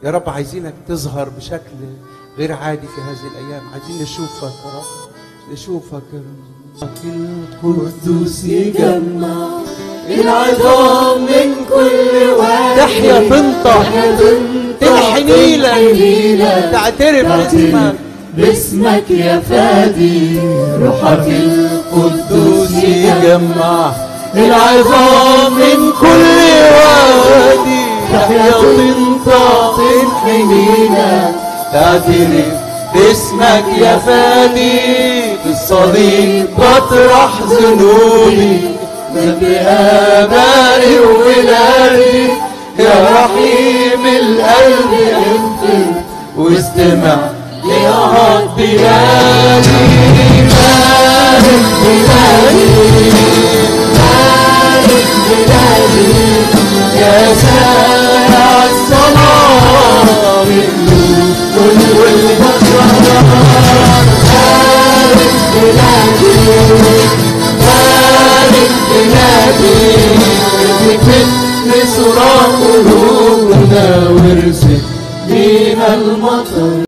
يا رب عايزينك تظهر بشكل غير عادي في هذه الايام عايزين نشوفك يا رب نشوفك يا رب القدوس يجمع العظام من كل وادي تحيا تنطق تنحني لك تعترف باسمك باسمك يا فادي روحك القدوس يجمع العظام من كل وادي تحيا تنطق تنحنينا تعترف باسمك يا فادي بالصليب بطرح ذنوبي ذنب آبائي وولادي يا رحيم القلب اغفر واستمع لأهات بلادي مالك بلادي مالك بلادي يا سامع الصلاة بالنور والبشر مالك بلادي مالك بلادي مثل صراخ قلوبنا وارسل بينا المطر